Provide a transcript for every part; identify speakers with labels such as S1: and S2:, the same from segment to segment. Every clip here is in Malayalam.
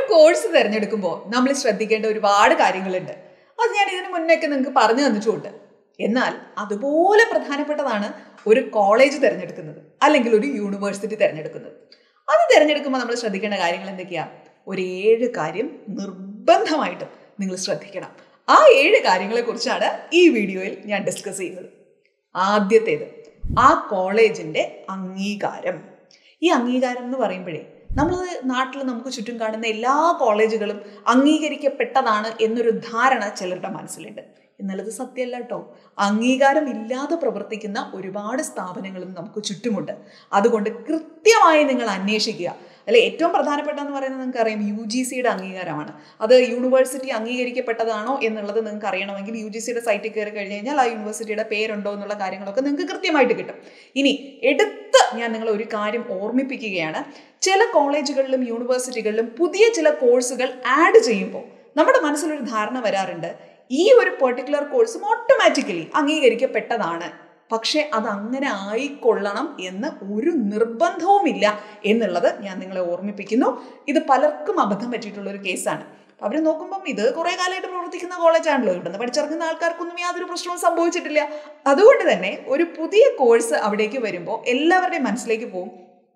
S1: കോഴ്സ് തിരഞ്ഞെടുക്കുമ്പോൾ നമ്മൾ ശ്രദ്ധിക്കേണ്ട ഒരുപാട് കാര്യങ്ങളുണ്ട് അത് ഞാൻ ഇതിനു മുന്നേക്ക് നിങ്ങൾക്ക് പറഞ്ഞു തന്നിട്ടുണ്ട് എന്നാൽ അതുപോലെ പ്രധാനപ്പെട്ടതാണ് ഒരു കോളേജ് തിരഞ്ഞെടുക്കുന്നത് അല്ലെങ്കിൽ ഒരു യൂണിവേഴ്സിറ്റി തിരഞ്ഞെടുക്കുന്നത് അത് തിരഞ്ഞെടുക്കുമ്പോൾ നമ്മൾ ശ്രദ്ധിക്കേണ്ട കാര്യങ്ങൾ എന്തൊക്കെയാ ഒരു ഏഴ് കാര്യം നിർബന്ധമായിട്ടും നിങ്ങൾ ശ്രദ്ധിക്കണം ആ ഏഴ് കാര്യങ്ങളെ കുറിച്ചാണ് ഈ വീഡിയോയിൽ ഞാൻ ഡിസ്കസ് ചെയ്യുന്നത് ആദ്യത്തേത് ആ കോളേജിന്റെ അംഗീകാരം ഈ അംഗീകാരം എന്ന് പറയുമ്പോഴേ നമ്മൾ നാട്ടിൽ നമുക്ക് ചുറ്റും കാണുന്ന എല്ലാ കോളേജുകളും അംഗീകരിക്കപ്പെട്ടതാണ് എന്നൊരു ധാരണ ചിലരുടെ മനസ്സിലുണ്ട് എന്നാൽ അത് സത്യമല്ല കേട്ടോ അംഗീകാരം ഇല്ലാതെ പ്രവർത്തിക്കുന്ന ഒരുപാട് സ്ഥാപനങ്ങളും നമുക്ക് ചുറ്റുമുണ്ട് അതുകൊണ്ട് കൃത്യമായി നിങ്ങൾ അന്വേഷിക്കുക അല്ലെ ഏറ്റവും പ്രധാനപ്പെട്ടെന്ന് പറയുന്നത് നിങ്ങൾക്ക് അറിയാം യു ജി സിയുടെ അംഗീകാരമാണ് അത് യൂണിവേഴ്സിറ്റി അംഗീകരിക്കപ്പെട്ടതാണോ എന്നുള്ളത് നിങ്ങൾക്ക് അറിയണമെങ്കിൽ യു ജി സിയുടെ സൈറ്റിൽ കയറി കഴിഞ്ഞ് കഴിഞ്ഞാൽ ആ യൂണിവേഴ്സിറ്റിയുടെ പേരുണ്ടോ എന്നുള്ള കാര്യങ്ങളൊക്കെ നിങ്ങൾക്ക് കൃത്യമായിട്ട് കിട്ടും ഇനി എടുത്ത് ഞാൻ നിങ്ങളെ ഒരു കാര്യം ഓർമ്മിപ്പിക്കുകയാണ് ചില കോളേജുകളിലും യൂണിവേഴ്സിറ്റികളിലും പുതിയ ചില കോഴ്സുകൾ ആഡ് ചെയ്യുമ്പോൾ നമ്മുടെ മനസ്സിലൊരു ധാരണ വരാറുണ്ട് ഈ ഒരു പെർട്ടിക്കുലർ കോഴ്സും ഓട്ടോമാറ്റിക്കലി അംഗീകരിക്കപ്പെട്ടതാണ് പക്ഷേ അത് അങ്ങനെ ആയിക്കൊള്ളണം എന്ന് ഒരു നിർബന്ധവുമില്ല എന്നുള്ളത് ഞാൻ നിങ്ങളെ ഓർമ്മിപ്പിക്കുന്നു ഇത് പലർക്കും അബദ്ധം പറ്റിയിട്ടുള്ള ഒരു കേസാണ് അവർ നോക്കുമ്പം ഇത് കുറെ കാലമായിട്ട് പ്രവർത്തിക്കുന്ന കോളേജാണല്ലോ ഇവിടുന്ന് പഠിച്ചിറങ്ങുന്ന ആൾക്കാർക്കൊന്നും യാതൊരു പ്രശ്നവും സംഭവിച്ചിട്ടില്ല അതുകൊണ്ട് തന്നെ ഒരു പുതിയ കോഴ്സ് അവിടേക്ക് വരുമ്പോൾ എല്ലാവരുടെയും മനസ്സിലേക്ക് പോകും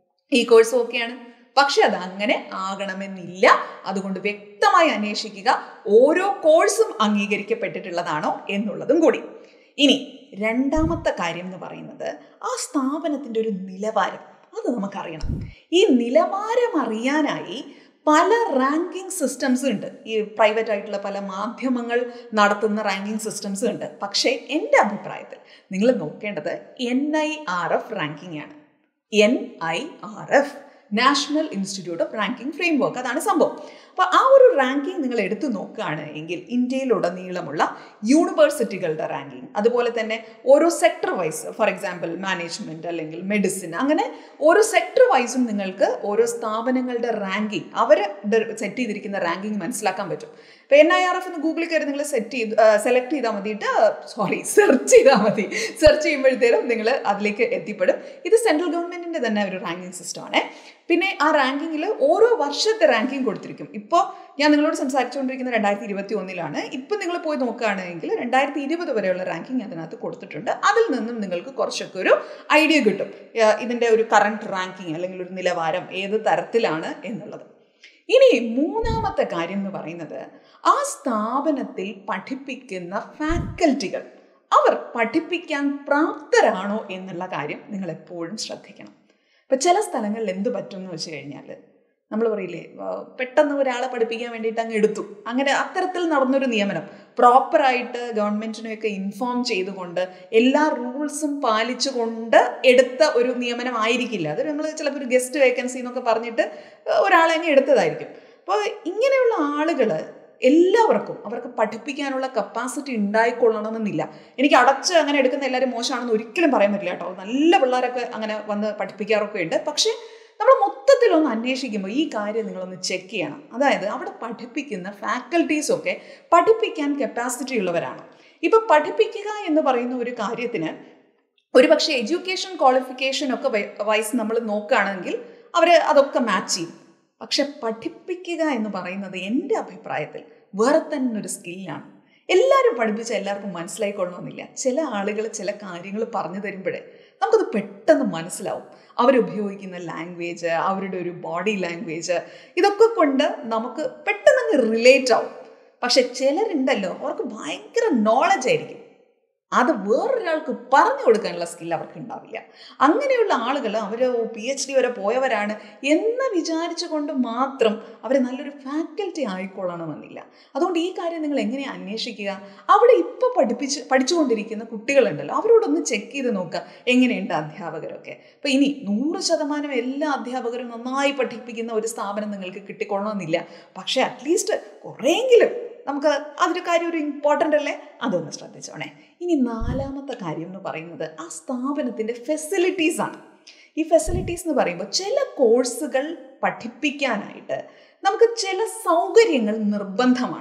S1: ഈ കോഴ്സ് ഓക്കെയാണ് പക്ഷെ അത് അങ്ങനെ ആകണമെന്നില്ല അതുകൊണ്ട് വ്യക്തമായി അന്വേഷിക്കുക ഓരോ കോഴ്സും അംഗീകരിക്കപ്പെട്ടിട്ടുള്ളതാണോ എന്നുള്ളതും കൂടി ഇനി രണ്ടാമത്തെ കാര്യം എന്ന് പറയുന്നത് ആ സ്ഥാപനത്തിൻ്റെ ഒരു നിലവാരം അത് നമുക്കറിയണം ഈ നിലവാരം അറിയാനായി പല റാങ്കിങ് സിസ്റ്റംസ് ഉണ്ട് ഈ പ്രൈവറ്റ് ആയിട്ടുള്ള പല മാധ്യമങ്ങൾ നടത്തുന്ന റാങ്കിങ് സിസ്റ്റംസ് ഉണ്ട് പക്ഷേ എൻ്റെ അഭിപ്രായത്തിൽ നിങ്ങൾ നോക്കേണ്ടത് N I R F ranking ആണ് N I R F national institute of ranking framework അതാണ് സംഭവം അപ്പോൾ ആ ഒരു റാങ്കിങ് നിങ്ങൾ എടുത്തു നോക്കുകയാണ് എങ്കിൽ ഇന്ത്യയിലുടനീളമുള്ള യൂണിവേഴ്സിറ്റികളുടെ റാങ്കിങ് അതുപോലെ തന്നെ ഓരോ sector wise for example management അല്ലെങ്കിൽ മെഡിസിൻ അങ്ങനെ ഓരോ സെക്ടർ വൈസും നിങ്ങൾക്ക് ഓരോ സ്ഥാപനങ്ങളുടെ റാങ്കിങ് അവർ സെറ്റ് ചെയ്തിരിക്കുന്ന റാങ്കിങ് മനസ്സിലാക്കാൻ പറ്റും ഇപ്പോൾ എൻ ഐ ആർ എഫ് എന്ന് ഗൂഗിളിൽ കയറി നിങ്ങൾ സെറ്റ് ചെയ്ത് സെലക്ട് ചെയ്താൽ മതിയിട്ട് സോറി സെർച്ച് ചെയ്താൽ മതി സെർച്ച് ചെയ്യുമ്പോഴത്തേനും നിങ്ങൾ അതിലേക്ക് എത്തിപ്പെടും ഇത് സെൻട്രൽ ഗവൺമെന്റിന്റെ തന്നെ ഒരു റാങ്കിങ് സിസ്റ്റമാണ് പിന്നെ ആ റാങ്കിങ്ങിൽ ഓരോ വർഷത്തെ റാങ്കിങ് കൊടുത്തിരിക്കും ഇപ്പോൾ ഞാൻ നിങ്ങളോട് സംസാരിച്ചുകൊണ്ടിരിക്കുന്ന രണ്ടായിരത്തി ഇരുപത്തി ഒന്നിലാണ് ഇപ്പം നിങ്ങൾ പോയി നോക്കുകയാണെങ്കിൽ രണ്ടായിരത്തി ഇരുപത് വരെയുള്ള റാങ്കിങ് അതിനകത്ത് കൊടുത്തിട്ടുണ്ട് അതിൽ നിന്നും നിങ്ങൾക്ക് കുറച്ചൊക്കെ ഒരു ഐഡിയ കിട്ടും ഇതിൻ്റെ ഒരു കറണ്ട് റാങ്കിങ് അല്ലെങ്കിൽ ഒരു നിലവാരം ഏത് തരത്തിലാണ് എന്നുള്ളത് ഇനി മൂന്നാമത്തെ കാര്യം എന്ന് പറയുന്നത് ആ സ്ഥാപനത്തിൽ പഠിപ്പിക്കുന്ന ഫാക്കൽറ്റികൾ അവർ പഠിപ്പിക്കാൻ പ്രാപ്തരാണോ എന്നുള്ള കാര്യം നിങ്ങൾ എപ്പോഴും ശ്രദ്ധിക്കണം ഇപ്പം ചില സ്ഥലങ്ങളിൽ എന്ത് പറ്റും എന്ന് വെച്ച് കഴിഞ്ഞാൽ നമ്മൾ പറയില്ലേ പെട്ടെന്ന് ഒരാളെ പഠിപ്പിക്കാൻ വേണ്ടിയിട്ട് അങ്ങ് എടുത്തു അങ്ങനെ അത്തരത്തിൽ നടന്നൊരു നിയമനം പ്രോപ്പറായിട്ട് ഗവൺമെൻറ്റിനെയൊക്കെ ഇൻഫോം ചെയ്തുകൊണ്ട് എല്ലാ റൂൾസും പാലിച്ചുകൊണ്ട് എടുത്ത ഒരു നിയമനം ആയിരിക്കില്ല അത് നമ്മൾ ചിലപ്പോൾ ഒരു ഗസ്റ്റ് വേക്കൻസി എന്നൊക്കെ പറഞ്ഞിട്ട് ഒരാളെ അങ്ങ് എടുത്തതായിരിക്കും അപ്പോൾ ഇങ്ങനെയുള്ള ആളുകൾ എല്ലാവർക്കും അവർക്ക് പഠിപ്പിക്കാനുള്ള കപ്പാസിറ്റി ഉണ്ടായിക്കൊള്ളണമെന്നില്ല എനിക്ക് അടച്ച് അങ്ങനെ എടുക്കുന്ന എല്ലാവരും മോശമാണെന്ന് ഒരിക്കലും പറയാൻ പറ്റില്ല കേട്ടോ നല്ല പിള്ളേരൊക്കെ അങ്ങനെ വന്ന് പഠിപ്പിക്കാറൊക്കെ ഉണ്ട് പക്ഷേ നമ്മൾ മൊത്തത്തിലൊന്ന് അന്വേഷിക്കുമ്പോൾ ഈ കാര്യം നിങ്ങളൊന്ന് ചെക്ക് ചെയ്യണം അതായത് അവിടെ പഠിപ്പിക്കുന്ന ഫാക്കൽറ്റീസൊക്കെ പഠിപ്പിക്കാൻ കപ്പാസിറ്റി ഉള്ളവരാണ് ഇപ്പം പഠിപ്പിക്കുക എന്ന് പറയുന്ന ഒരു കാര്യത്തിന് ഒരുപക്ഷെ എഡ്യൂക്കേഷൻ ക്വാളിഫിക്കേഷൻ ഒക്കെ വൈസ് നമ്മൾ നോക്കുകയാണെങ്കിൽ അവർ അതൊക്കെ മാച്ച് ചെയ്യും പക്ഷെ പഠിപ്പിക്കുക എന്ന് പറയുന്നത് എൻ്റെ അഭിപ്രായത്തിൽ വേറെ തന്നെ ഒരു സ്കില്ലാണ് എല്ലാവരും പഠിപ്പിച്ച എല്ലാവർക്കും മനസ്സിലായിക്കൊള്ളണമെന്നില്ല ചില ആളുകൾ ചില കാര്യങ്ങൾ പറഞ്ഞു തരുമ്പോഴേ നമുക്കത് പെട്ടെന്ന് മനസ്സിലാവും അവരുപയോഗിക്കുന്ന ലാംഗ്വേജ് അവരുടെ ഒരു ബോഡി ലാംഗ്വേജ് ഇതൊക്കെ കൊണ്ട് നമുക്ക് പെട്ടെന്ന് അങ്ങ് റിലേറ്റ് ആവും പക്ഷെ ചിലരുണ്ടല്ലോ അവർക്ക് ഭയങ്കര നോളജ് ആയിരിക്കും അത് വേറൊരാൾക്ക് പറഞ്ഞു കൊടുക്കാനുള്ള സ്കിൽ അവർക്ക് ഉണ്ടാവില്ല അങ്ങനെയുള്ള ആളുകൾ അവർ പി എച്ച് ഡി വരെ പോയവരാണ് എന്ന് വിചാരിച്ചുകൊണ്ട് മാത്രം അവർ നല്ലൊരു ഫാക്കൽറ്റി ആയിക്കൊള്ളണമെന്നില്ല അതുകൊണ്ട് ഈ കാര്യം നിങ്ങൾ എങ്ങനെയാണ് അന്വേഷിക്കുക അവിടെ ഇപ്പോൾ പഠിപ്പിച്ച് പഠിച്ചുകൊണ്ടിരിക്കുന്ന കുട്ടികളുണ്ടല്ലോ അവരോടൊന്ന് ചെക്ക് ചെയ്ത് നോക്കുക എങ്ങനെയുണ്ട് അധ്യാപകരൊക്കെ അപ്പോൾ ഇനി നൂറ് ശതമാനം എല്ലാ അധ്യാപകരും നന്നായി പഠിപ്പിക്കുന്ന ഒരു സ്ഥാപനം നിങ്ങൾക്ക് കിട്ടിക്കൊള്ളണമെന്നില്ല പക്ഷേ അറ്റ്ലീസ്റ്റ് കുറേയെങ്കിലും നമുക്ക് അതൊരു കാര്യം ഒരു ഇമ്പോർട്ടൻ്റ് അല്ലേ അതൊന്ന് ശ്രദ്ധിച്ചോണേ ഇനി നാലാമത്തെ കാര്യം എന്ന് പറയുന്നത് ആ സ്ഥാപനത്തിൻ്റെ ഫെസിലിറ്റീസ് ആണ് ഈ ഫെസിലിറ്റീസ് എന്ന് പറയുമ്പോൾ ചില കോഴ്സുകൾ പഠിപ്പിക്കാനായിട്ട് നമുക്ക് ചില സൗകര്യങ്ങൾ നിർബന്ധമാണ്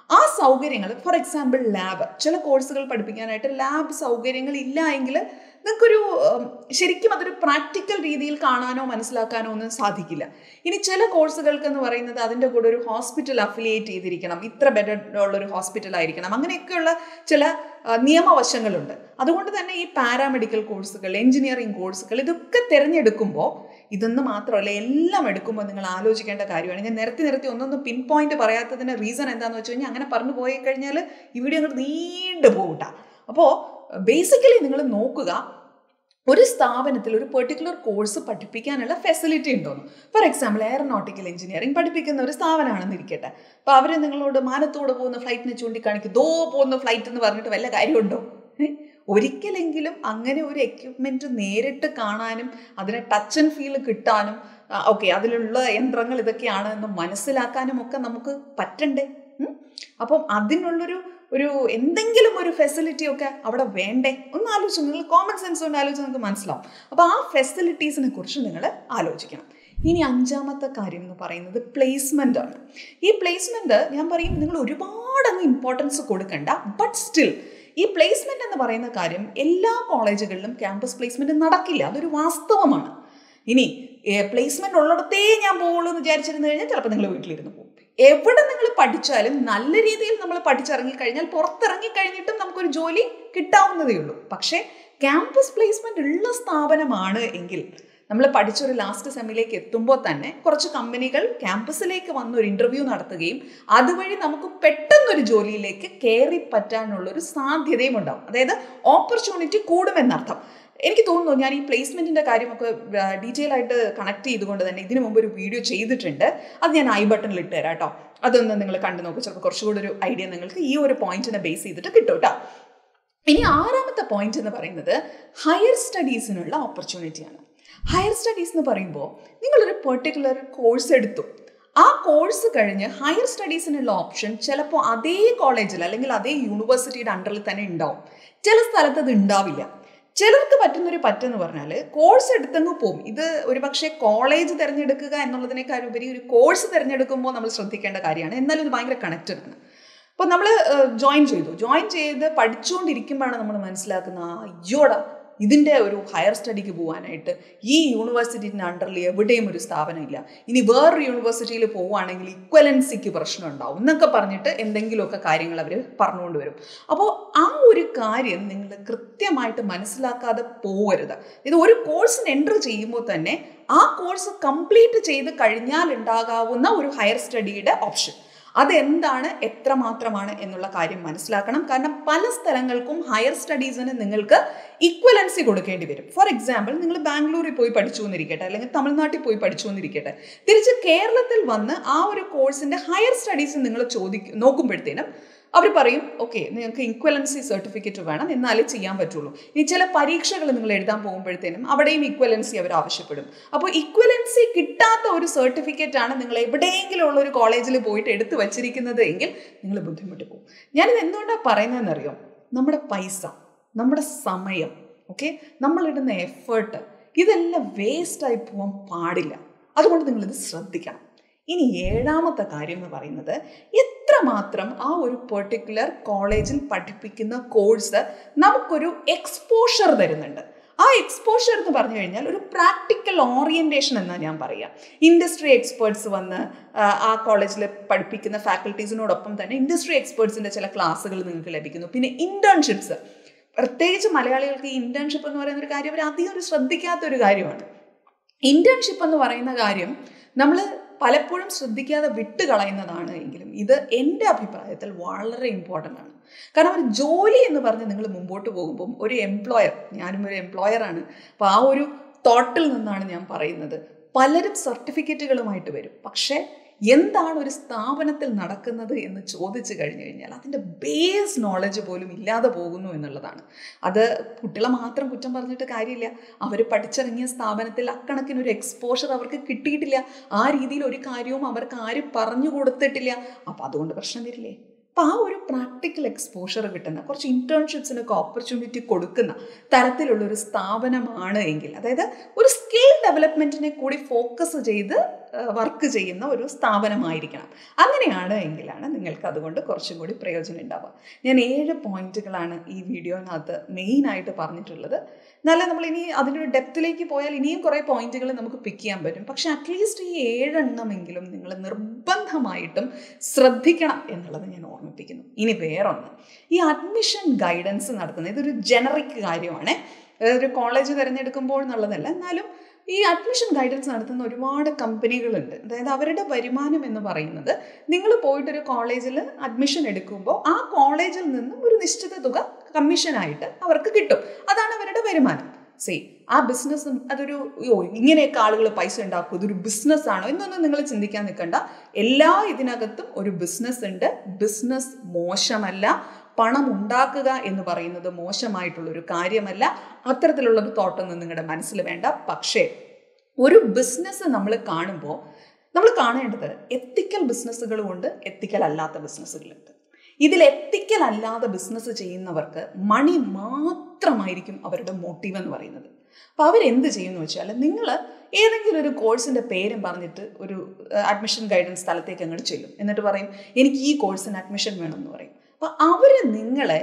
S1: ആ സൗകര്യങ്ങൾ ഫോർ എക്സാമ്പിൾ ലാബ് ചില കോഴ്സുകൾ പഠിപ്പിക്കാനായിട്ട് ലാബ് സൗകര്യങ്ങൾ ഇല്ല എങ്കിൽ നിങ്ങൾക്കൊരു ഉം, ശരിക്കും അതൊരു പ്രാക്ടിക്കൽ രീതിയിൽ കാണാനോ മനസ്സിലാക്കാനോ ഒന്നും സാധിക്കില്ല ഇനി ചില കോഴ്സുകൾക്ക് എന്ന് പറയുന്നത് അതിൻ്റെ കൂടെ ഒരു ഹോസ്പിറ്റൽ അഫിലിയേറ്റ് ചെയ്തിരിക്കണം ഇത്ര ബെഡ് ഉള്ള ഒരു ഹോസ്പിറ്റൽ ആയിരിക്കണം അങ്ങനെയൊക്കെയുള്ള ചില ആ, നിയമവശങ്ങളുണ്ട് അതുകൊണ്ട് തന്നെ ഈ പാരാമെഡിക്കൽ കോഴ്സുകൾ എഞ്ചിനീയറിംഗ് കോഴ്സുകൾ ഇതൊക്കെ തിരഞ്ഞെടുക്കുമ്പോൾ ഇതൊന്നും മാത്രമല്ല എല്ലാം എടുക്കുമ്പോൾ നിങ്ങൾ ആലോചിക്കേണ്ട കാര്യമാണ് ഞാൻ നിരത്തി നിരത്തി ഒന്നൊന്ന് പിൻ പോയിന്റ് പറയാത്തതിന് റീസൺ എന്താണെന്ന് വെച്ച് കഴിഞ്ഞാൽ അങ്ങനെ പറഞ്ഞു പോയി കഴിഞ്ഞാൽ ഈ വീഡിയോ അങ്ങോട്ട് നീണ്ടു പോകട്ട അപ്പോൾ ബേസിക്കലി നിങ്ങൾ നോക്കുക ഒരു സ്ഥാപനത്തിൽ ഒരു പെർട്ടിക്കുലർ കോഴ്സ് പഠിപ്പിക്കാനുള്ള ഫെസിലിറ്റി ഉണ്ടോന്ന് ഫോർ എക്സാമ്പിൾ എയറോനോട്ടിക്കൽ എഞ്ചിനീയറിംഗ് പഠിപ്പിക്കുന്ന ഒരു സ്ഥാപനമാണെന്ന് ഇരിക്കട്ടെ അപ്പോൾ അവർ നിങ്ങളോട് മാനത്തോട് പോകുന്ന ഫ്ലൈറ്റിനെ ചൂണ്ടിക്കാണിക്കും ദോ പോകുന്ന ഫ്ലൈറ്റ് എന്ന് പറഞ്ഞിട്ട് വല്ല കാര്യമുണ്ടോ ഏ? ഒരിക്കലെങ്കിലും അങ്ങനെ ഒരു എക്യുപ്മെന്റ് നേരിട്ട് കാണാനും അതിനെ ടച്ച് ആൻഡ് ഫീൽ കിട്ടാനും ഓക്കെ അതിലുള്ള യന്ത്രങ്ങൾ ഇതൊക്കെയാണ് എന്ന് മനസ്സിലാക്കാനും ഒക്കെ നമുക്ക് പറ്റണ്ടേ ഉം? അപ്പം അതിനുള്ളൊരു ഒരു എന്തെങ്കിലും ഒരു ഫെസിലിറ്റി ഒക്കെ അവിടെ വേണ്ടേ ഒന്ന് ആലോചിച്ചു നിങ്ങൾ കോമൺ സെൻസ് കൊണ്ട് ആലോചിച്ച് നിങ്ങൾക്ക് മനസ്സിലാവും അപ്പോൾ ആ ഫെസിലിറ്റീസിനെ കുറിച്ച് നിങ്ങൾ ആലോചിക്കണം ഇനി അഞ്ചാമത്തെ കാര്യം എന്ന് പറയുന്നത് പ്ലേസ്മെൻ്റ് ആണ് ഈ പ്ലേസ്മെൻറ്റ് ഞാൻ പറയും നിങ്ങൾ ഒരുപാട് അങ്ങ് ഇമ്പോർട്ടൻസ് കൊടുക്കണ്ട ബട്ട് സ്റ്റിൽ ഈ പ്ലേസ്മെന്റ് എന്ന് പറയുന്ന കാര്യം എല്ലാ കോളേജുകളിലും ക്യാമ്പസ് പ്ലേസ്മെന്റ് നടക്കില്ല അതൊരു വാസ്തവമാണ് ഇനി പ്ലേസ്മെന്റ് ഉള്ളിടത്തേ ഞാൻ പോകുള്ളൂ എന്ന് വിചാരിച്ചിരുന്നു കഴിഞ്ഞാൽ ചിലപ്പോൾ നിങ്ങൾ വീട്ടിലിരുന്ന് പോകും എവിടെ നിങ്ങൾ പഠിച്ചാലും നല്ല രീതിയിൽ നമ്മൾ പഠിച്ചിറങ്ങി കഴിഞ്ഞാൽ പുറത്തിറങ്ങി കഴിഞ്ഞിട്ടും നമുക്കൊരു ജോലി കിട്ടാവുന്നതേ ഉള്ളൂ പക്ഷേ ക്യാമ്പസ് പ്ലേസ്മെന്റ് ഉള്ള സ്ഥാപനമാണ് എങ്കിൽ നമ്മൾ പഠിച്ചൊരു ലാസ്റ്റ് സെമ്മിലേക്ക് എത്തുമ്പോൾ തന്നെ കുറച്ച് കമ്പനികൾ ക്യാമ്പസിലേക്ക് വന്ന് ഒരു ഇന്റർവ്യൂ നടത്തുകയും അതുവഴി നമുക്ക് പെട്ടെന്നൊരു ജോലിയിലേക്ക് കയറി പറ്റാനുള്ളൊരു സാധ്യതയും ഉണ്ടാവും അതായത് ഓപ്പർച്യൂണിറ്റി കൂടുമെന്നർത്ഥം എനിക്ക് തോന്നുന്നു ഞാൻ ഈ പ്ലേസ്മെന്റിന്റെ കാര്യമൊക്കെ ഡീറ്റെയിൽ ആയിട്ട് കണക്ട് ചെയ്തുകൊണ്ട് തന്നെ ഇതിനു മുമ്പ് ഒരു വീഡിയോ ചെയ്തിട്ടുണ്ട് അത് ഞാൻ ഐ ബട്ടണിൽ ഇട്ട് തരാം കേട്ടോ അതൊന്ന് നിങ്ങൾ കണ്ടു നോക്കും ചിലപ്പോൾ കുറച്ചുകൂടി ഒരു ഐഡിയ നിങ്ങൾക്ക് ഈ ഒരു പോയിന്റിനെ ബേസ് ചെയ്തിട്ട് കിട്ടും കേട്ടോ ഇനി ആറാമത്തെ പോയിന്റ് എന്ന് പറയുന്നത് ഹയർ സ്റ്റഡീസിനുള്ള ഓപ്പർച്യൂണിറ്റിയാണ് ഹയർ സ്റ്റഡീസ് എന്ന് പറയുമ്പോൾ നിങ്ങളൊരു പെർട്ടിക്കുലർ കോഴ്സ് എടുത്തു ആ കോഴ്സ് കഴിഞ്ഞ് ഹയർ സ്റ്റഡീസിനുള്ള ഓപ്ഷൻ ചിലപ്പോൾ അതേ കോളേജിൽ അല്ലെങ്കിൽ അതേ യൂണിവേഴ്സിറ്റിയുടെ അണ്ടറിൽ തന്നെ ഉണ്ടാവും ചില സ്ഥലത്ത് അത് ഉണ്ടാവില്ല ചിലർക്ക് പറ്റുന്നൊരു പറ്റെന്ന് പറഞ്ഞാൽ കോഴ്സ് എടുത്തങ്ങ് പോകും ഇത് ഒരുപക്ഷെ കോളേജ് തിരഞ്ഞെടുക്കുക എന്നുള്ളതിനേക്കാൾ ഉപരി ഒരു കോഴ്സ് തിരഞ്ഞെടുക്കുമ്പോൾ നമ്മൾ ശ്രദ്ധിക്കേണ്ട കാര്യമാണ് എന്നാലും ഇത് ഭയങ്കര കണക്റ്റഡ് ആണ് അപ്പോൾ നമ്മൾ ജോയിൻ ചെയ്തു ജോയിൻ ചെയ്ത് പഠിച്ചുകൊണ്ടിരിക്കുമ്പോഴാണ് നമ്മൾ മനസ്സിലാക്കുന്ന ആ അയ്യോടാ ഇതിൻ്റെ ഒരു ഹയർ സ്റ്റഡിക്ക് പോകാനായിട്ട് ഈ യൂണിവേഴ്സിറ്റിൻ്റെ അണ്ടറിൽ എവിടെയും ഒരു സ്ഥാപനമില്ല ഇനി വേറൊരു യൂണിവേഴ്സിറ്റിയിൽ പോവുകയാണെങ്കിൽ ഇക്വലൻസിക്ക് പ്രശ്നം ഉണ്ടാവും എന്നൊക്കെ പറഞ്ഞിട്ട് എന്തെങ്കിലുമൊക്കെ കാര്യങ്ങൾ അവർ പറഞ്ഞുകൊണ്ട് വരും അപ്പോൾ ആ ഒരു കാര്യം നിങ്ങൾ കൃത്യമായിട്ട് മനസ്സിലാക്കാതെ പോവരുത് ഇത് ഒരു കോഴ്സിന് എൻ്റർ ചെയ്യുമ്പോൾ തന്നെ ആ കോഴ്സ് കംപ്ലീറ്റ് ചെയ്ത് കഴിഞ്ഞാൽ ഉണ്ടാകാവുന്ന ഒരു ഹയർ സ്റ്റഡിയുടെ ഓപ്ഷൻ അതെന്താണ് എത്രമാത്രമാണ് എന്നുള്ള കാര്യം മനസ്സിലാക്കണം കാരണം പല സ്ഥലങ്ങൾക്കും ഹയർ സ്റ്റഡീസിന് നിങ്ങൾക്ക് ഇക്വലൻസി കൊടുക്കേണ്ടി വരും ഫോർ എക്സാമ്പിൾ നിങ്ങൾ ബാംഗ്ലൂരിൽ പോയി പഠിച്ചു എന്നിരിക്കട്ടെ അല്ലെങ്കിൽ തമിഴ്നാട്ടിൽ പോയി പഠിച്ചു എന്നിരിക്കട്ടെ തിരിച്ച് കേരളത്തിൽ വന്ന് ആ ഒരു കോഴ്സിന്റെ ഹയർ സ്റ്റഡീസ് നിങ്ങൾ ചോദിക്കും നോക്കുമ്പോഴത്തേനും അവർ പറയും ഓക്കെ നിങ്ങൾക്ക് ഇക്വലൻസി സർട്ടിഫിക്കറ്റ് വേണം എന്നാലേ ചെയ്യാൻ പറ്റുള്ളൂ ഇനി ചില പരീക്ഷകൾ നിങ്ങൾ എഴുതാൻ പോകുമ്പോഴത്തേനും അവിടെയും ഇക്വലൻസി അവർ ആവശ്യപ്പെടും അപ്പോൾ ഇക്വലൻസി കിട്ടാത്ത ഒരു സർട്ടിഫിക്കറ്റ് ആണ് നിങ്ങൾ എവിടെയെങ്കിലും ഉള്ള ഒരു കോളേജിൽ പോയിട്ട് എടുത്തു വച്ചിരിക്കുന്നത് എങ്കിൽ നിങ്ങൾ ബുദ്ധിമുട്ട് പോകും ഞാനിത് എന്തുകൊണ്ടാണ് പറയുന്നതെന്നറിയോ നമ്മുടെ പൈസ നമ്മുടെ സമയം ഓക്കെ നമ്മളിടുന്ന എഫേർട്ട് ഇതെല്ലാം വേസ്റ്റായി പോകാൻ പാടില്ല അതുകൊണ്ട് നിങ്ങളിത് ശ്രദ്ധിക്കണം ഇനി ഏഴാമത്തെ കാര്യം എന്ന് പറയുന്നത് എത്രമാത്രം ആ ഒരു പെർട്ടിക്കുലർ കോളേജിൽ പഠിപ്പിക്കുന്ന കോഴ്സ് നമുക്കൊരു എക്സ്പോഷർ തരുന്നുണ്ട് ആ എക്സ്പോഷർ എന്ന് പറഞ്ഞു കഴിഞ്ഞാൽ ഒരു പ്രാക്ടിക്കൽ ഓറിയന്റേഷൻ എന്നാണ് ഞാൻ പറയുക ഇൻഡസ്ട്രി എക്സ്പേർട്സ് വന്ന് ആ കോളേജിൽ പഠിപ്പിക്കുന്ന ഫാക്കൽറ്റീസിനോടൊപ്പം തന്നെ ഇൻഡസ്ട്രി എക്സ്പേർട്സിന്റെ ചില ക്ലാസ്സുകൾ നിങ്ങൾക്ക് ലഭിക്കുന്നു പിന്നെ ഇന്റേൺഷിപ്സ് പ്രത്യേകിച്ച് മലയാളികൾക്ക് ഈ ഇന്റേൺഷിപ്പ് എന്ന് പറയുന്ന ഒരു കാര്യം അവർ അധികം ഒരു ശ്രദ്ധിക്കാത്ത ഒരു കാര്യമാണ് ഇന്റേൺഷിപ്പ് എന്ന് പറയുന്ന കാര്യം നമ്മൾ പലപ്പോഴും ശ്രദ്ധിക്കാതെ വിട്ടുകളയുന്നതാണ് എങ്കിലും ഇത് എൻ്റെ അഭിപ്രായത്തിൽ വളരെ ഇമ്പോർട്ടൻ്റ് ആണ് കാരണം ഒരു ജോലി എന്ന് പറഞ്ഞ് നിങ്ങൾ മുമ്പോട്ട് പോകുമ്പം ഒരു എംപ്ലോയർ ഞാനും ഒരു എംപ്ലോയറാണ് അപ്പോൾ ആ ഒരു തോട്ടിൽ നിന്നാണ് ഞാൻ പറയുന്നത് പലരും സർട്ടിഫിക്കറ്റുകളുമായിട്ട് വരും പക്ഷേ എന്താണ് ഒരു സ്ഥാപനത്തിൽ നടക്കുന്നത് എന്ന് ചോദിച്ചു കഴിഞ്ഞു കഴിഞ്ഞാൽ അതിൻ്റെ ബേസ് നോളജ് പോലും ഇല്ലാതെ പോകുന്നു എന്നുള്ളതാണ് അത് കുട്ടികളെ മാത്രം കുറ്റം പറഞ്ഞിട്ട് കാര്യമില്ല അവർ പഠിച്ചിറങ്ങിയ സ്ഥാപനത്തിൽ അക്കണക്കിന് ഒരു എക്സ്പോഷർ അവർക്ക് കിട്ടിയിട്ടില്ല ആ രീതിയിൽ ഒരു കാര്യവും അവർക്ക് ആരും പറഞ്ഞു കൊടുത്തിട്ടില്ല അപ്പം അതുകൊണ്ട് പ്രശ്നം വരില്ലേ അപ്പോൾ ആ ഒരു പ്രാക്ടിക്കൽ എക്സ്പോഷർ കിട്ടുന്ന കുറച്ച് ഇൻറ്റേൺഷിപ്സിനൊക്കെ ഓപ്പർച്യൂണിറ്റി കൊടുക്കുന്ന തരത്തിലുള്ള ഒരു സ്ഥാപനമാണ് എങ്കിൽ അതായത് ഒരു സ്കിൽ ഡെവലപ്മെൻറ്റിനെ കൂടി ഫോക്കസ് ചെയ്ത് വർക്ക് ചെയ്യുന്ന ഒരു സ്ഥാപനമായിരിക്കണം അങ്ങനെയാണ് എങ്കിലാണ് നിങ്ങൾക്ക് അതുകൊണ്ട് കുറച്ചും കൂടി പ്രയോജനം ഉണ്ടാവുക ഞാൻ ഏഴ് പോയിന്റുകളാണ് ഈ വീഡിയോനകത്ത് മെയിനായിട്ട് പറഞ്ഞിട്ടുള്ളത് നല്ല നമ്മൾ ഇനി അതിൻ്റെ ഒരു ഡെപ്തിലേക്ക് പോയാൽ ഇനിയും കുറേ പോയിന്റുകൾ നമുക്ക് പിക്ക് ചെയ്യാൻ പറ്റും പക്ഷെ അറ്റ്ലീസ്റ്റ് ഈ ഏഴെണ്ണമെങ്കിലും നിങ്ങൾ നിർബന്ധമായിട്ടും ശ്രദ്ധിക്കണം എന്നുള്ളത് ഞാൻ ഓർമ്മിപ്പിക്കുന്നു ഇനി വേറൊന്ന് ഈ അഡ്മിഷൻ ഗൈഡൻസ് നടത്തുന്നത് ഇതൊരു ജനറിക് കാര്യമാണ് അതായത് ഒരു കോളേജ് തിരഞ്ഞെടുക്കുമ്പോൾ എന്നുള്ളതല്ല എന്നാലും ഈ അഡ്മിഷൻ ഗൈഡൻസ് നടത്തുന്ന ഒരുപാട് കമ്പനികളുണ്ട് അതായത് അവരുടെ വരുമാനം എന്ന് പറയുന്നത് നിങ്ങൾ പോയിട്ടൊരു കോളേജിൽ അഡ്മിഷൻ എടുക്കുമ്പോൾ ആ കോളേജിൽ നിന്നും ഒരു നിശ്ചിത തുക കമ്മീഷനായിട്ട് അവർക്ക് കിട്ടും അതാണ് അവരുടെ വരുമാനം സേ ആ ബിസിനസ് അതൊരു അയ്യോ ഇങ്ങനെയൊക്കെ ആളുകൾ പൈസ ഉണ്ടാക്കും ഇതൊരു ബിസിനസ് ആണോ എന്നൊന്നും നിങ്ങൾ ചിന്തിക്കാൻ നിൽക്കണ്ട എല്ലാ ഇതിനകത്തും ഒരു ബിസിനസ് ഉണ്ട് ബിസിനസ് മോശമല്ല പണം ഉണ്ടാക്കുക എന്ന് പറയുന്നത് മോശമായിട്ടുള്ളൊരു കാര്യമല്ല അത്തരത്തിലുള്ളൊരു തോട്ടൊന്നും നിങ്ങളുടെ മനസ്സിൽ വേണ്ട പക്ഷേ ഒരു ബിസിനസ് നമ്മൾ കാണുമ്പോൾ നമ്മൾ കാണേണ്ടത് എത്തിക്കൽ ബിസിനസ്സുകളുമുണ്ട് എത്തിക്കൽ അല്ലാത്ത ബിസിനസ്സുകളുണ്ട് ഇതിൽ എത്തിക്കൽ അല്ലാതെ ബിസിനസ് ചെയ്യുന്നവർക്ക് മണി മാത്രമായിരിക്കും അവരുടെ മോട്ടീവ് എന്ന് പറയുന്നത് അപ്പോൾ അവരെന്ത് ചെയ്യുമെന്ന് വെച്ചാൽ നിങ്ങൾ ഏതെങ്കിലും ഒരു കോഴ്സിൻ്റെ പേരും പറഞ്ഞിട്ട് ഒരു അഡ്മിഷൻ ഗൈഡൻസ് സ്ഥലത്തേക്ക് അങ്ങോട്ട് ചെല്ലും എന്നിട്ട് പറയും എനിക്ക് ഈ കോഴ്സിന് അഡ്മിഷൻ വേണമെന്ന് പറയും അപ്പോൾ അവർ നിങ്ങളെ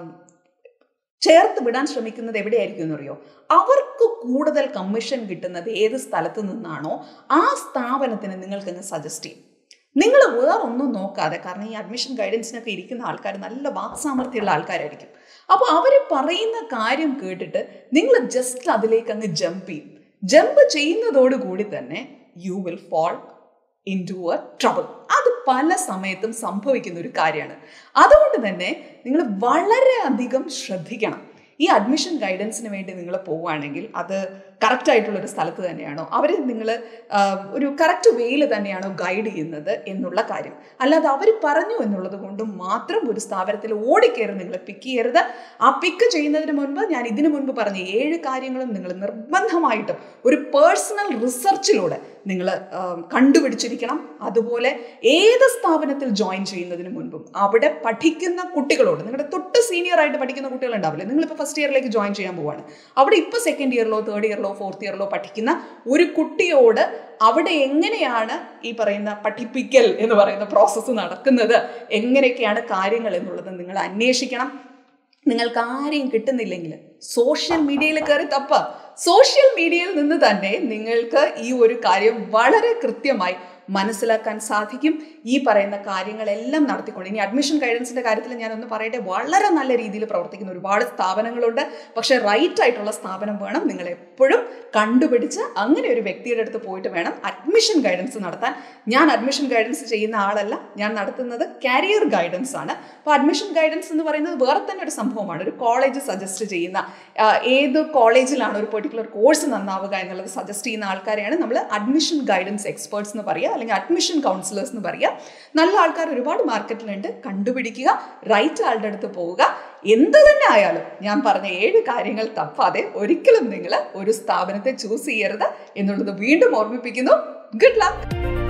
S1: ചേർത്ത് വിടാൻ ശ്രമിക്കുന്നത് എവിടെയായിരിക്കും എന്നറിയോ അവർക്ക് കൂടുതൽ കമ്മീഷൻ കിട്ടുന്നത് ഏത് സ്ഥലത്ത് നിന്നാണോ ആ സ്ഥാപനത്തിന് നിങ്ങൾക്കങ്ങ് സജസ്റ്റ് ചെയ്യും നിങ്ങൾ വേറൊന്നും നോക്കാതെ കാരണം ഈ അഡ്മിഷൻ ഗൈഡൻസിനൊക്കെ ഇരിക്കുന്ന ആൾക്കാർ നല്ല വാക്സാമർത്ഥ്യമുള്ള ആൾക്കാരായിരിക്കും അപ്പോൾ അവർ പറയുന്ന കാര്യം കേട്ടിട്ട് നിങ്ങൾ ജസ്റ്റ് അതിലേക്ക് അങ്ങ് ജമ്പ് ചെയ്യും ജമ്പ് ചെയ്യുന്നതോടുകൂടി തന്നെ you will fall into a trouble അത് പല സമയത്തും സംഭവിക്കുന്ന ഒരു കാര്യമാണ് അതുകൊണ്ട് തന്നെ നിങ്ങൾ വളരെയധികം ശ്രദ്ധിക്കണം ഈ അഡ്മിഷൻ ഗൈഡൻസിന് വേണ്ടി നിങ്ങൾ പോവുകയാണെങ്കിൽ അത് കറക്റ്റ് ആയിട്ടുള്ള ഒരു സ്ഥലത്ത് തന്നെയാണോ അവർ നിങ്ങൾ ഒരു കറക്റ്റ് വേയിൽ തന്നെയാണോ ഗൈഡ് ചെയ്യുന്നത് എന്നുള്ള കാര്യം അല്ലാതെ അവർ പറഞ്ഞു എന്നുള്ളത് കൊണ്ട് മാത്രം ഒരു സ്ഥാപനത്തിൽ ഓടിക്കയറി നിങ്ങൾ പിക്ക് ചെയ്യരുത് ആ പിക്ക് ചെയ്യുന്നതിന് മുൻപ് ഞാൻ ഇതിനു മുൻപ് പറഞ്ഞ ഏഴ് കാര്യങ്ങളും നിങ്ങൾ നിർബന്ധമായിട്ടും ഒരു പേഴ്സണൽ റിസർച്ചിലൂടെ നിങ്ങൾ കണ്ടുപിടിച്ചിരിക്കണം അതുപോലെ ഏത് സ്ഥാപനത്തിൽ ജോയിൻ ചെയ്യുന്നതിന് മുൻപും അവിടെ പഠിക്കുന്ന കുട്ടികളോട് നിങ്ങളുടെ തൊട്ട് സീനിയർ ആയിട്ട് പഠിക്കുന്ന കുട്ടികളുണ്ടാവില്ലേ നിങ്ങളിപ്പോൾ ഫസ്റ്റ് ഇയറിലേക്ക് ജോയിൻ ചെയ്യാൻ പോവാണ് അവിടെ ഇപ്പോൾ സെക്കൻഡ് ഇയറിലോ തേർഡ് ഇയറിലോ ഫോർത്ത് ഇയറിലോ പഠിക്കുന്ന ഒരു കുട്ടിയോട് അവിടെ എങ്ങനെയാണ് ഈ പറയുന്ന പഠിപ്പിക്കൽ എന്ന് പറയുന്ന പ്രോസസ്സ് നടക്കുന്നത് എങ്ങനെയൊക്കെയാണ് കാര്യങ്ങൾ എന്നുള്ളത് നിങ്ങൾ അന്വേഷിക്കണം നിങ്ങൾക്ക് ആരെയും കിട്ടുന്നില്ലെങ്കിൽ സോഷ്യൽ മീഡിയയിൽ കയറി തപ്പ സോഷ്യൽ മീഡിയയിൽ നിന്ന് തന്നെ നിങ്ങൾക്ക് ഈ ഒരു കാര്യം വളരെ കൃത്യമായി മനസ്സിലാക്കാൻ സാധിക്കും ഈ പറയുന്ന കാര്യങ്ങളെല്ലാം നടത്തിക്കൊണ്ട് ഇനി അഡ്മിഷൻ ഗൈഡൻസിന്റെ കാര്യത്തിൽ ഞാൻ ഒന്ന് പറയട്ടെ വളരെ നല്ല രീതിയിൽ പ്രവർത്തിക്കുന്ന ഒരുപാട് സ്ഥാപനങ്ങളുണ്ട് പക്ഷെ റൈറ്റ് ആയിട്ടുള്ള സ്ഥാപനം വേണം നിങ്ങൾ എപ്പോഴും കണ്ടുപിടിച്ച് അങ്ങനെ ഒരു വ്യക്തിയുടെ അടുത്ത് പോയിട്ട് വേണം അഡ്മിഷൻ ഗൈഡൻസ് നടത്താൻ ഞാൻ അഡ്മിഷൻ ഗൈഡൻസ് ചെയ്യുന്ന ആളല്ല ഞാൻ നടത്തുന്നത് കാരിയർ ഗൈഡൻസ് ആണ് അപ്പോൾ അഡ്മിഷൻ ഗൈഡൻസ് എന്ന് പറയുന്നത് വേറെ തന്നെ ഒരു സംഭവമാണ് ഒരു കോളേജ് സജസ്റ്റ് ചെയ്യുന്ന ഏത് കോളേജിലാണ് ഒരു പെർട്ടിക്കുലർ കോഴ്സ് നന്നാവുക എന്നുള്ളത് സജസ്റ്റ് ചെയ്യുന്ന ആൾക്കാരെയാണ് നമ്മൾ അഡ്മിഷൻ ഗൈഡൻസ് എക്സ്പേർട്സ് എന്ന് പറയുക അല്ലെങ്കിൽ അഡ്മിഷൻ കൗൺസിലേഴ്സ് എന്ന് പറയുക നല്ല ആൾക്കാർ ഒരുപാട് മാർക്കറ്റിലുണ്ട് കണ്ടുപിടിക്കുക റൈറ്റ് ആളുടെ അടുത്ത് പോവുക എന്ത് തന്നെ ആയാലും ഞാൻ പറഞ്ഞ ഏഴ് കാര്യങ്ങൾ തപ്പാതെ ഒരിക്കലും നിങ്ങൾ ഒരു സ്ഥാപനത്തെ ചൂസ് ചെയ്യരുത് എന്നുള്ളത് വീണ്ടും ഓർമ്മിപ്പിക്കുന്നു ഗുഡ് ലക്ക്